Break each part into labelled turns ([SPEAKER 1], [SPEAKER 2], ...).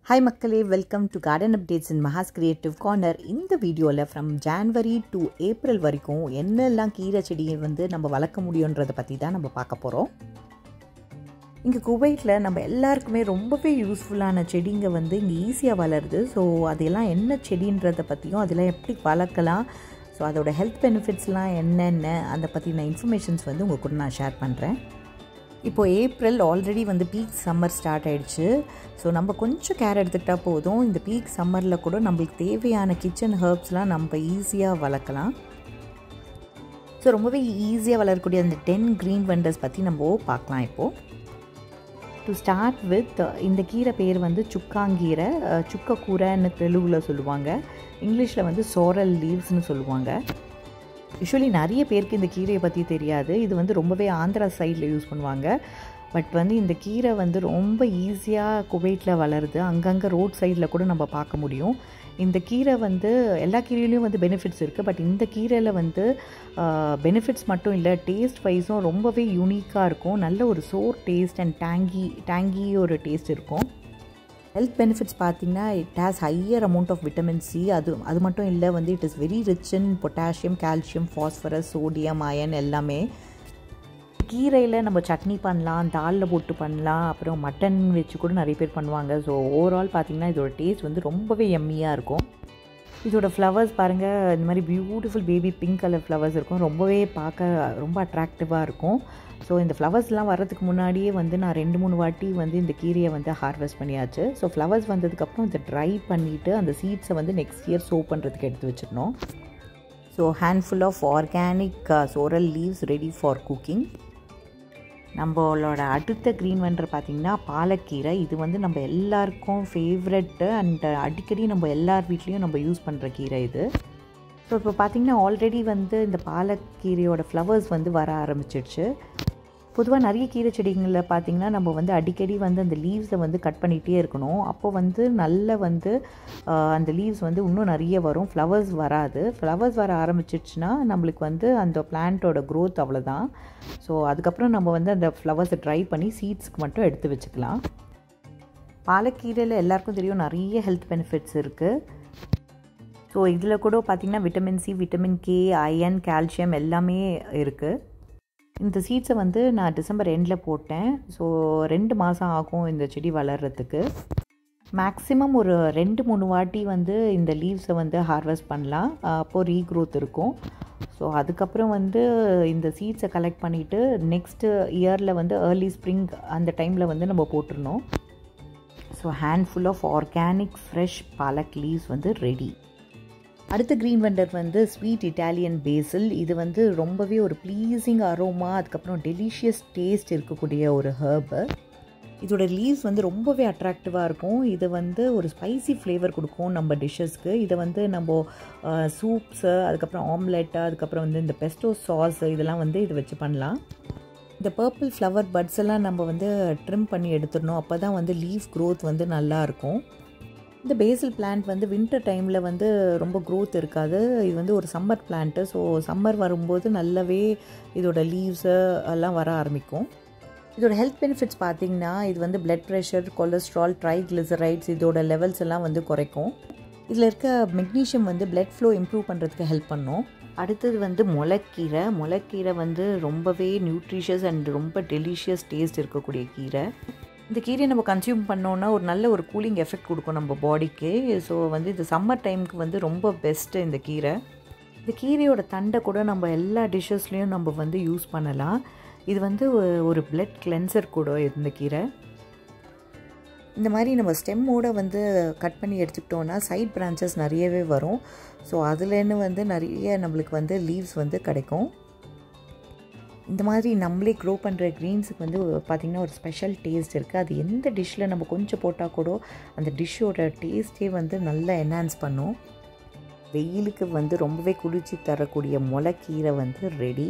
[SPEAKER 1] hi மக்களே welcome to garden updates in Maha's creative corner இந்த வீடியோவில் ஃப்ரம் ஜான்வரி டு ஏப்ரல் வரைக்கும் என்னெல்லாம் கீரை செடியை வந்து நம்ம வளர்க்க முடியுன்றதை பற்றி தான் நம்ம பார்க்க போகிறோம் இங்கே குவைட்டில் நம்ம எல்லாருக்குமே ரொம்பவே யூஸ்ஃபுல்லான செடிங்க வந்து இங்கே ஈஸியாக வளருது ஸோ அதெல்லாம் என்ன செடின்றதை பற்றியும் அதெல்லாம் எப்படி வளர்க்கலாம் ஸோ அதோட ஹெல்த் பெனிஃபிட்ஸ்லாம் என்னென்ன அதை பற்றின இன்ஃபர்மேஷன்ஸ் வந்து உங்கள் கூட நான் ஷேர் பண்ணுறேன் இப்போது ஏப்ரல் ஆல்ரெடி வந்து பீக் சம்மர் ஸ்டார்ட் ஆகிடுச்சு ஸோ நம்ம கொஞ்சம் கேர் எடுத்துக்கிட்டால் போதும் இந்த பீக் சம்மரில் கூட நம்மளுக்கு தேவையான கிச்சன் ஹர்ப்ஸ்லாம் நம்ம ஈஸியாக வளர்க்கலாம் ஸோ ரொம்பவே ஈஸியாக வளரக்கூடிய அந்த டென் க்ரீன் வெண்டர்ஸ் பற்றி நம்ம பார்க்கலாம் இப்போது டு ஸ்டார்ட் வித் இந்த கீரை பேர் வந்து சுக்காங்கீரை சுக்கக்கூரைன்னு தெலுங்கில் சொல்லுவாங்க இங்கிலீஷில் வந்து சோரல் லீவ்ஸ்னு சொல்லுவாங்க யூஸ்வலி நிறைய பேருக்கு இந்த கீரையை பற்றி தெரியாது இது வந்து ரொம்பவே ஆந்திரா சைடில் யூஸ் பண்ணுவாங்க பட் வந்து இந்த கீரை வந்து ரொம்ப ஈஸியாக குவைட்டில் வளருது அங்கங்கே ரோட் சைடில் கூட நம்ம பார்க்க முடியும் இந்த கீரை வந்து எல்லா கீரையிலையும் வந்து பெனிஃபிட்ஸ் இருக்குது பட் இந்த கீரையில் வந்து பெனிஃபிட்ஸ் மட்டும் இல்லை டேஸ்ட் வைஸும் ரொம்பவே யூனிக்காக இருக்கும் நல்ல ஒரு சோர் டேஸ்ட் அண்ட் டேங்கி டேங்கி ஒரு டேஸ்ட் இருக்கும் ஹெல்த் பெனிஃபிட்ஸ் பார்த்திங்கன்னா it has higher amount of vitamin C அது அது மட்டும் இல்லை வந்து it is very rich in potassium calcium phosphorus sodium iron எல்லாமே கீரையில் நம்ம சட்னி பண்ணலாம் தாலில் போட்டு பண்ணலாம் அப்புறம் மட்டன் வச்சு கூட நிறைய பேர் பண்ணுவாங்க ஸோ ஓவரால் பார்த்திங்கன்னா இதோட டேஸ்ட் வந்து ரொம்பவே எம்மியாக இருக்கும் இதோட ஃப்ளவர்ஸ் பாருங்கள் இந்த மாதிரி beautiful baby pink colour flowers இருக்கும் ரொம்பவே பார்க்க ரொம்ப அட்ராக்டிவாக இருக்கும் ஸோ இந்த ஃப்ளவர்ஸ்லாம் வர்றதுக்கு முன்னாடியே வந்து நான் ரெண்டு மூணு வாட்டி வந்து இந்த கீரையை வந்து ஹார்வெஸ்ட் பண்ணியாச்சு ஸோ ஃப்ளவர்ஸ் வந்ததுக்கப்புறம் இதை ட்ரை பண்ணிவிட்டு அந்த சீட்ஸை வந்து நெக்ஸ்ட் இயர் சோ பண்ணுறதுக்கு எடுத்து வச்சிடணும் so handful of organic sorrel leaves ready for cooking நம்மளோட அடுத்த க்ரீன் வெண்டர் பார்த்திங்கன்னா பாலக்கீரை இது வந்து நம்ம எல்லாருக்கும் ஃபேவரெட்டு அண்ட் அடிக்கடி நம்ம எல்லார் வீட்லேயும் நம்ம யூஸ் பண்ணுற கீரை இது ஸோ இப்போ பார்த்திங்கன்னா ஆல்ரெடி வந்து இந்த பாலக்கீரையோட ஃப்ளவர்ஸ் வந்து வர ஆரம்பிச்சிடுச்சு பொதுவாக நிறைய கீரை செடிங்களில் பார்த்திங்கன்னா நம்ம வந்து அடிக்கடி வந்து அந்த லீவ்ஸை வந்து கட் பண்ணிகிட்டே இருக்கணும் அப்போ வந்து நல்ல வந்து அந்த லீவ்ஸ் வந்து இன்னும் நிறைய வரும் ஃப்ளவர்ஸ் வராது ஃப்ளவர்ஸ் வர ஆரம்பிச்சிடுச்சுன்னா நம்மளுக்கு வந்து அந்த பிளான்ட்டோட க்ரோத் அவ்வளோதான் ஸோ அதுக்கப்புறம் நம்ம வந்து அந்த ஃப்ளவர்ஸை ட்ரை பண்ணி சீட்ஸ்க்கு மட்டும் எடுத்து வச்சுக்கலாம் பாலக்கீரையில் எல்லாருக்கும் தெரியும் நிறைய ஹெல்த் பெனிஃபிட்ஸ் இருக்குது ஸோ இதில் கூட பார்த்திங்கன்னா vitamin C vitamin K iron calcium எல்லாமே இருக்குது இந்த சீட்ஸை வந்து நான் டிசம்பர் எண்டில் போட்டேன் ஸோ ரெண்டு மாதம் ஆகும் இந்த செடி வளர்கிறதுக்கு மேக்ஸிமம் ஒரு ரெண்டு மூணு வாட்டி வந்து இந்த லீவ்ஸை வந்து ஹார்வெஸ்ட் பண்ணலாம் அப்போது ரீக்ரோத் இருக்கும் ஸோ அதுக்கப்புறம் வந்து இந்த சீட்ஸை கலெக்ட் பண்ணிவிட்டு நெக்ஸ்ட்டு இயரில் வந்து ஏர்லி ஸ்ப்ரிங் அந்த டைமில் வந்து நம்ம போட்டுருணும் so handful of organic fresh palak leaves வந்து ரெடி அடுத்த க்ரீன் வெண்டர் வந்து ஸ்வீட் இட்டாலியன் பேசில் இது வந்து ரொம்பவே ஒரு ப்ளீஸிங் அரோமா அதுக்கப்புறம் டெலிஷியஸ் டேஸ்ட் இருக்கக்கூடிய ஒரு ஹர்பு இதோட லீவ்ஸ் வந்து ரொம்பவே அட்ராக்டிவாக இருக்கும் இது வந்து ஒரு ஸ்பைசி ஃப்ளேவர் கொடுக்கும் நம்ம டிஷ்ஷஸ்க்கு இதை வந்து நம்ம சூப்ஸு அதுக்கப்புறம் ஆம்லெட்டு அதுக்கப்புறம் வந்து இந்த பெஸ்டோ சாஸ் இதெல்லாம் வந்து இது வச்சு பண்ணலாம் இந்த பர்பிள் ஃப்ளவர் பட்ஸ் எல்லாம் நம்ம வந்து ட்ரிம் பண்ணி எடுத்துடணும் அப்போ தான் வந்து லீஃப் க்ரோத் வந்து நல்லாயிருக்கும் இந்த பேசில் பிளான்ட் வந்து வின்டர் டைமில் வந்து ரொம்ப க்ரோத் இருக்காது இது வந்து ஒரு சம்மர் பிளான்ட்டு ஸோ சம்மர் வரும்போது நல்லாவே இதோட லீவ்ஸு எல்லாம் வர ஆரம்பிக்கும் இதோட ஹெல்த் பெனிஃபிட்ஸ் பார்த்திங்கன்னா இது வந்து பிளட் ப்ரெஷர் கொலஸ்ட்ரால் ட்ரைக்ளிசரைட்ஸ் இதோட லெவல்ஸ் எல்லாம் வந்து குறைக்கும் இதில் இருக்க மெக்னீஷியம் வந்து பிளட் ஃப்ளோ இம்ப்ரூவ் பண்ணுறதுக்கு ஹெல்ப் பண்ணும் அடுத்தது வந்து முளைக்கீரை முளைக்கீரை வந்து ரொம்பவே நியூட்ரிஷியஸ் அண்ட் ரொம்ப டெலிஷியஸ் டேஸ்ட் இருக்கக்கூடிய கீரை இந்த கீரையை நம்ம கன்சியூம் பண்ணோன்னா ஒரு நல்ல ஒரு கூலிங் எஃபெக்ட் கொடுக்கும் நம்ம பாடிக்கு ஸோ வந்து இந்த சம்மர் டைமுக்கு வந்து ரொம்ப பெஸ்ட்டு இந்த கீரை இந்த கீரையோட தண்டை கூட நம்ம எல்லா டிஷ்ஷஸ்லேயும் நம்ம வந்து யூஸ் பண்ணலாம் இது வந்து ஒரு பிளட் கிளென்சர் கூட இந்த கீரை இந்த மாதிரி நம்ம ஸ்டெம்மோடு வந்து கட் பண்ணி எடுத்துக்கிட்டோன்னா சைட் பிரான்ச்சஸ் நிறையவே வரும் ஸோ அதுலேருந்து வந்து நிறைய நம்மளுக்கு வந்து லீவ்ஸ் வந்து கிடைக்கும் இந்த மாதிரி நம்மளே க்ரோ பண்ணுற க்ரீன்ஸுக்கு வந்து பார்த்திங்கன்னா ஒரு ஸ்பெஷல் டேஸ்ட் இருக்குது அது எந்த டிஷ்ஷில் நம்ம கொஞ்சம் போட்டால் கூட அந்த டிஷ்ஷோட டேஸ்ட்டே வந்து நல்லா என்ஹான்ஸ் பண்ணும் வெயிலுக்கு வந்து ரொம்பவே குளிர்ச்சி தரக்கூடிய முளைக்கீரை வந்து ரெடி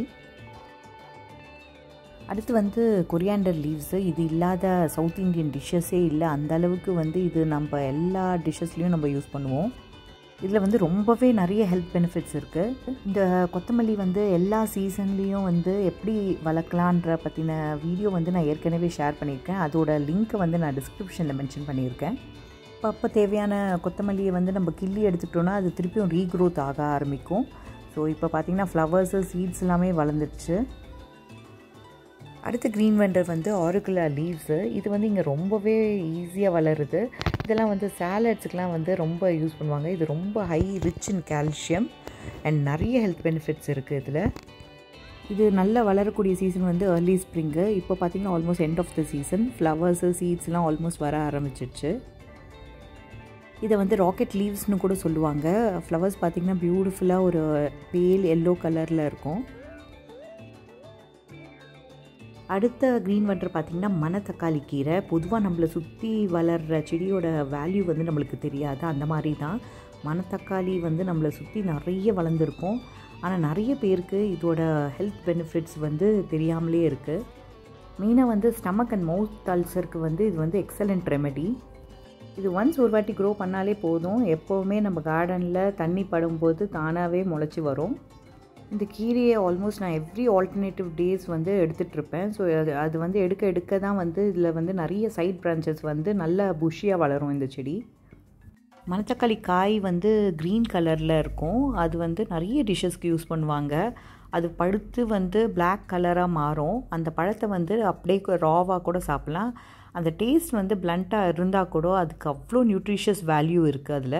[SPEAKER 1] அடுத்து வந்து கொரியாண்டர் லீவ்ஸு இது இல்லாத சவுத் இண்டியன் டிஷ்ஷஸே இல்லை அந்த அளவுக்கு வந்து இது நம்ம எல்லா டிஷ்ஷஸ்லேயும் நம்ம யூஸ் பண்ணுவோம் இதில் வந்து ரொம்பவே நிறைய ஹெல்த் பெனிஃபிட்ஸ் இருக்குது இந்த கொத்தமல்லி வந்து எல்லா சீசன்லேயும் வந்து எப்படி வளர்க்கலான்ற பற்றின வீடியோ வந்து நான் ஏற்கனவே ஷேர் பண்ணியிருக்கேன் அதோட லிங்க்கை வந்து நான் டிஸ்கிரிப்ஷனில் மென்ஷன் பண்ணியிருக்கேன் அப்பப்போ தேவையான கொத்தமல்லியை வந்து நம்ம கிள்ளி எடுத்துக்கிட்டோன்னா அது திருப்பியும் ரீக்ரோத் ஆக ஆரம்பிக்கும் ஸோ இப்போ பார்த்திங்கன்னா ஃப்ளவர்ஸு சீட்ஸ் எல்லாமே வளர்ந்துருச்சு அடுத்த க்ரீன் வெண்டர் வந்து ஆருக்குலா லீவ்ஸு இது வந்து இங்கே ரொம்பவே ஈஸியாக வளருது இதெல்லாம் வந்து சாலட்ஸுக்கெலாம் வந்து ரொம்ப யூஸ் பண்ணுவாங்க இது ரொம்ப high rich in calcium and நிறைய ஹெல்த் பெனிஃபிட்ஸ் இருக்குது இதில் இது நல்லா வளரக்கூடிய சீசன் வந்து ஏர்லி ஸ்ப்ரிங்கு இப்போ பார்த்திங்கன்னா almost end of the season flowers சீட்ஸ்லாம் ஆல்மோஸ்ட் வர ஆரம்பிச்சிருச்சு இதை வந்து ராக்கெட் லீவ்ஸ்னு கூட சொல்லுவாங்க ஃப்ளவர்ஸ் பார்த்திங்கன்னா பியூட்டிஃபுல்லாக ஒரு பேல் எல்லோ கலரில் இருக்கும் அடுத்த க்ரீன் வண்டர் பார்த்திங்கன்னா மணத்தக்காளி கீரை பொதுவாக நம்மளை சுற்றி வளர்கிற செடியோட வேல்யூ வந்து நம்மளுக்கு தெரியாது அந்த மாதிரி தான் மணத்தக்காளி வந்து நம்மளை சுற்றி நிறைய வளர்ந்துருக்கும் ஆனால் நிறைய பேருக்கு இதோட ஹெல்த் பெனிஃபிட்ஸ் வந்து தெரியாமலே இருக்குது மெயினாக வந்து ஸ்டமக் அண்ட் மவுத் அல்சருக்கு வந்து இது வந்து எக்ஸலண்ட் ரெமெடி இது ஒன்ஸ் ஒரு வாட்டி க்ரோ பண்ணாலே போதும் எப்போவுமே நம்ம கார்டனில் தண்ணி படும்போது தானாகவே முளைச்சி வரும் இந்த கீரையை ஆல்மோஸ்ட் நான் எவ்ரி ஆல்டர்னேட்டிவ் டேஸ் வந்து எடுத்துகிட்ருப்பேன் ஸோ அது அது வந்து எடுக்க எடுக்க தான் வந்து இதில் வந்து நிறைய சைட் பிரான்ச்சஸ் வந்து நல்ல புஷியாக வளரும் இந்த செடி மணத்தக்காளி காய் வந்து க்ரீன் கலரில் இருக்கும் அது வந்து நிறைய டிஷ்ஷஸ்க்கு யூஸ் பண்ணுவாங்க அது பழுத்து வந்து பிளாக் கலராக மாறும் அந்த பழத்தை வந்து அப்படியே ராவாக கூட சாப்பிட்லாம் அந்த டேஸ்ட் வந்து பிளண்ட்டாக இருந்தால் கூட அதுக்கு அவ்வளோ நியூட்ரிஷியஸ் வேல்யூ இருக்குது அதில்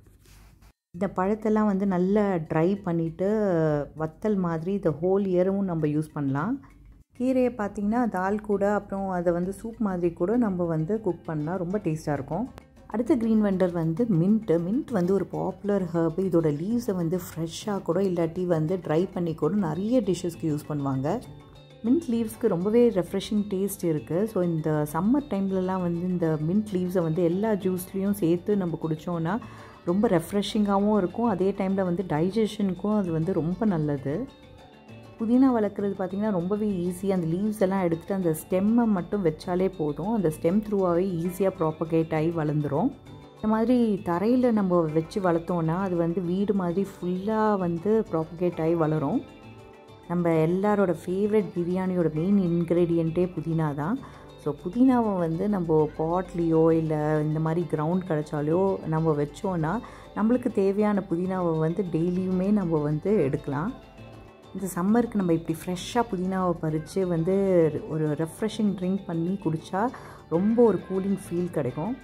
[SPEAKER 1] இந்த பழத்தெல்லாம் வந்து நல்லா ட்ரை பண்ணிவிட்டு வத்தல் மாதிரி இந்த ஹோல் இயரும் நம்ம யூஸ் பண்ணலாம் கீரையை பார்த்திங்கன்னா தால் கூட அப்புறம் அதை வந்து சூப் மாதிரி கூட நம்ம வந்து குக் பண்ணலாம் ரொம்ப டேஸ்ட்டாக இருக்கும் அடுத்த க்ரீன் வெண்டர் வந்து மின்ட்டு மின்ட் வந்து ஒரு பாப்புலர் ஹர்ப் இதோட லீவ்ஸை வந்து ஃப்ரெஷ்ஷாக கூட இல்லாட்டி வந்து ட்ரை பண்ணி கூட நிறைய டிஷ்ஷஸ்க்கு யூஸ் பண்ணுவாங்க மின்ட் லீவ்ஸ்க்கு ரொம்பவே ரெஃப்ரெஷிங் டேஸ்ட் இருக்குது ஸோ இந்த சம்மர் டைம்லலாம் வந்து இந்த மின்ட் லீவ்ஸை வந்து எல்லா ஜூஸ்லேயும் சேர்த்து நம்ம குடித்தோன்னா ரொம்ப ரெஃப்ரெஷிங்காகவும் இருக்கும் அதே டைமில் வந்து டைஜஷனுக்கும் அது வந்து ரொம்ப நல்லது புதினா வளர்க்குறது பார்த்திங்கன்னா ரொம்பவே ஈஸி அந்த லீவ்ஸ் எல்லாம் எடுத்துகிட்டு அந்த ஸ்டெம்மை மட்டும் வச்சாலே போதும் அந்த ஸ்டெம் த்ரூவாகவே ஈஸியாக ப்ராப்பகேட் ஆகி வளர்ந்துடும் இந்த மாதிரி தரையில் நம்ம வச்சு வளர்த்தோன்னா அது வந்து வீடு மாதிரி ஃபுல்லாக வந்து ப்ராப்பகேட் ஆகி வளரும் நம்ம எல்லாரோட ஃபேவரட் பிரியாணியோட மெயின் இன்க்ரீடியண்ட்டே புதினா தான் ஸோ புதினாவை வந்து நம்ம பாட்லேயோ இல்லை இந்த மாதிரி கிரவுண்ட் கிடச்சாலையோ நம்ம வச்சோன்னா நம்மளுக்கு தேவையான புதினாவை வந்து டெய்லியுமே நம்ம வந்து எடுக்கலாம் இந்த சம்மருக்கு நம்ம இப்படி ஃப்ரெஷ்ஷாக புதினாவை பறித்து வந்து ஒரு ரெஃப்ரெஷிங் ட்ரிங்க் பண்ணி குடித்தா ரொம்ப ஒரு கூலிங் ஃபீல் கிடைக்கும்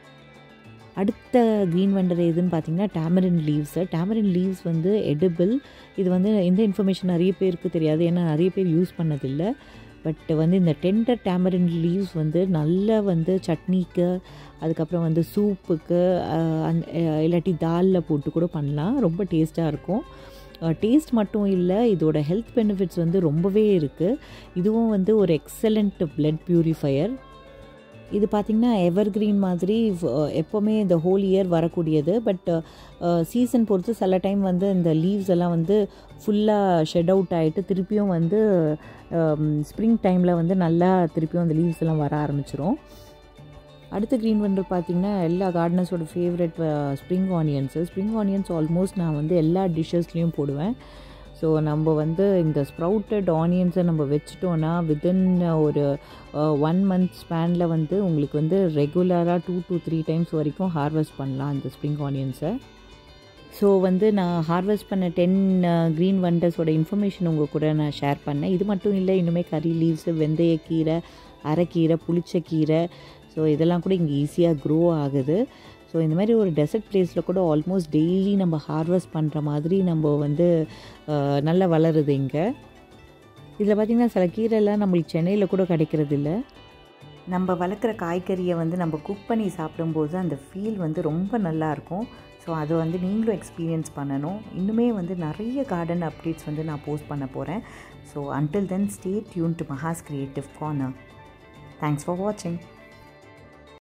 [SPEAKER 1] அடுத்த க்ரீன் வண்டர் எதுன்னு பார்த்தீங்கன்னா டேமரின் லீவ்ஸு டேமரின் லீவ்ஸ் வந்து எடிபிள் இது வந்து இந்த இன்ஃபர்மேஷன் நிறைய பேருக்கு தெரியாது ஏன்னா நிறைய பேர் யூஸ் பண்ணதில்லை பட் வந்து இந்த டெண்டர் டேமரின் லீவ்ஸ் வந்து நல்லா வந்து சட்னிக்கு அதுக்கப்புறம் வந்து சூப்புக்கு அந் இல்லாட்டி தாலில் போட்டு கூட பண்ணலாம் ரொம்ப டேஸ்ட்டாக இருக்கும் டேஸ்ட் மட்டும் இல்லை இதோட ஹெல்த் பெனிஃபிட்ஸ் வந்து ரொம்பவே இருக்குது இதுவும் வந்து ஒரு எக்ஸலண்ட் பிளட் ப்யூரிஃபையர் இது பார்த்திங்கன்னா எவர் கிரீன் மாதிரி எப்போவுமே இந்த ஹோல் இயர் வரக்கூடியது பட் சீசன் பொறுத்து சில டைம் வந்து இந்த லீவ்ஸ் எல்லாம் வந்து ஃபுல்லாக ஷெட் அவுட் ஆகிட்டு திருப்பியும் வந்து ஸ்ப்ரிங் டைமில் வந்து நல்லா திருப்பியும் அந்த லீவ்ஸ் எல்லாம் வர ஆரம்பிச்சிரும் அடுத்த க்ரீன் வண்டர் பார்த்திங்கன்னா எல்லா கார்டனர்ஸோட favourite spring onions spring onions almost நான் வந்து எல்லா டிஷ்ஷஸ்லேயும் போடுவேன் ஸோ நம்ம வந்து இந்த ஸ்ப்ரவுட்டட் ஆனியன்ஸை நம்ம வச்சிட்டோன்னா வித்தின் ஒரு ஒன் மந்த் ஸ்பேனில் வந்து உங்களுக்கு வந்து ரெகுலராக டூ டு த்ரீ டைம்ஸ் வரைக்கும் ஹார்வெஸ்ட் பண்ணலாம் இந்த ஸ்ப்ரிங் ஆனியன்ஸை ஸோ வந்து நான் ஹார்வெஸ்ட் பண்ண டென் க்ரீன் வண்டர்ஸோட இன்ஃபர்மேஷன் உங்கள் கூட நான் ஷேர் பண்ணேன் இது மட்டும் இல்லை இன்னுமே கறி லீவ்ஸு வெந்தயக்கீரை அரைக்கீரை புளிச்சக்கீரை ஸோ இதெல்லாம் கூட இங்கே ஈஸியாக க்ரோ ஆகுது ஸோ இந்த மாதிரி ஒரு டெசர்ட் பிளேஸில் கூட ஆல்மோஸ்ட் டெய்லி நம்ம ஹார்வெஸ்ட் பண்ணுற மாதிரி நம்ம வந்து நல்லா வளருது இங்கே இதில் பார்த்திங்கன்னா சில கீரைலாம் நம்மளுக்கு சென்னையில் கூட கிடைக்கிறது இல்லை நம்ம வளர்க்குற காய்கறியை வந்து நம்ம குக் பண்ணி சாப்பிடும்போது அந்த ஃபீல் வந்து ரொம்ப நல்லாயிருக்கும் ஸோ அதை வந்து நீங்களும் எக்ஸ்பீரியன்ஸ் பண்ணணும் இன்னுமே வந்து நிறைய கார்டன் அப்டேட்ஸ் வந்து நான் போஸ்ட் பண்ண போகிறேன் so until then stay tuned to Maha's creative corner thanks for வாட்சிங்